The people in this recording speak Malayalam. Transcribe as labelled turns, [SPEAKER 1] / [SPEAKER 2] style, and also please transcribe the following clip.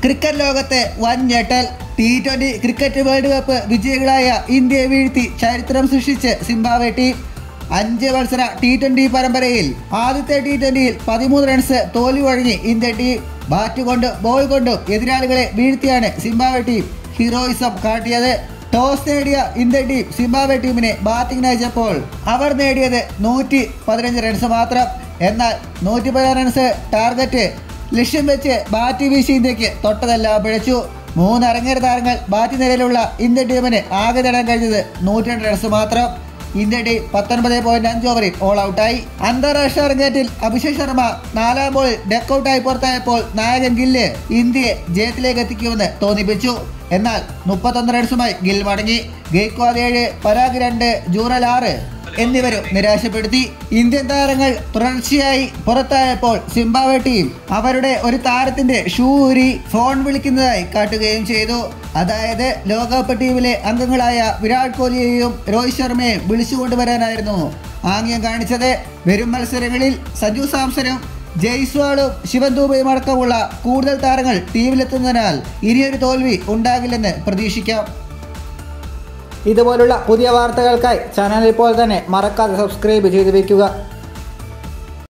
[SPEAKER 1] ക്രിക്കറ്റ് ലോകത്തെ വൻ ഞെട്ടൽ T twenty cricket world cup വിജയികളായ ഇന്ത്യയെ വീഴ്ത്തി ചരിത്രം സൃഷ്ടിച്ച് സിംബാബ്വെ ടീം അഞ്ച് മത്സര ടി ട്വന്റി പരമ്പരയിൽ ആദ്യത്തെ ടി ട്വന്റിയിൽ പതിമൂന്ന് റൺസ് തോൽവി വഴങ്ങി ഇന്ത്യൻ ടീം ബാറ്റ് കൊണ്ടും ബോൾ കൊണ്ടും എതിരാളികളെ വീഴ്ത്തിയാണ് സിംബാബ്വെ ടീം ഹീറോയിസം കാട്ടിയത് ടോസ് നേടിയ ഇന്ത്യൻ ടീം സിംബാബ്വെ ടീമിനെ ബാറ്റിംഗിന് അയച്ചപ്പോൾ അവർ നേടിയത് നൂറ്റി പതിനഞ്ച് റൺസ് മാത്രം എന്നാൽ നൂറ്റി പതിനാറ് റൺസ് ടാർഗറ്റ് ലക്ഷ്യം വെച്ച് ബാറ്റ് വീശി ഇന്ത്യക്ക് തൊട്ടതെല്ലാം പിഴച്ചു മൂന്ന് അരങ്ങേറ്റ താരങ്ങൾ ബാറ്റ് നിലയിലുള്ള ഇന്ത്യൻ ടീമിന് ആകെ നേടാൻ കഴിഞ്ഞത് നൂറ്റി രണ്ട് റൺസ് മാത്രം ഇന്ത്യൻ ടീം പത്തൊൻപത് പോയിന്റ് അഞ്ച് ഓവറിൽ ഓൾ ഔട്ടായി അന്താരാഷ്ട്ര അരങ്ങേറ്റിൽ അഭിഷേക് ശർമ്മ നാലാം ബോളിൽ ഡക്കൌട്ടായി പുറത്തായപ്പോൾ നായകൻ ഗില്ല് ഇന്ത്യയെ ജയത്തിലേക്ക് എത്തിക്കുമെന്ന് തോന്നിപ്പിച്ചു എന്നാൽ മുപ്പത്തൊന്ന് റൺസുമായി ഗിൽ മടങ്ങി ഗെയ്ക്വാദ് ഏഴ് പരാഗ് രണ്ട് ജൂറൽ ആറ് എന്നിവരും നിരാശപ്പെടുത്തി ഇന്ത്യൻ താരങ്ങൾ തുടർച്ചയായി പുറത്തായപ്പോൾ സിംബാബ്വെ ടീം അവരുടെ ഒരു താരത്തിന്റെ ഷൂ ഊരി ഫോൺ വിളിക്കുന്നതായി കാട്ടുകയും ചെയ്തു അതായത് ലോകകപ്പ് ടീമിലെ അംഗങ്ങളായ വിരാട് കോഹ്ലിയെയും രോഹിത് ശർമ്മയെയും വിളിച്ചുകൊണ്ടുവരാനായിരുന്നു ആംഗ്യം കാണിച്ചത് വരും മത്സരങ്ങളിൽ സഞ്ജു സാംസണും ജയ്സ്വാളും ശിവൻ ദൂബയും അടക്കമുള്ള കൂടുതൽ താരങ്ങൾ ടീമിലെത്തുന്നതിനാൽ ഇനിയൊരു തോൽവി ഉണ്ടാകില്ലെന്ന് പ്രതീക്ഷിക്കാം ഇതുപോലുള്ള പുതിയ വാർത്തകൾക്കായി ചാനൽ ഇപ്പോൾ തന്നെ മറക്കാതെ സബ്സ്ക്രൈബ് ചെയ്തു വെക്കുക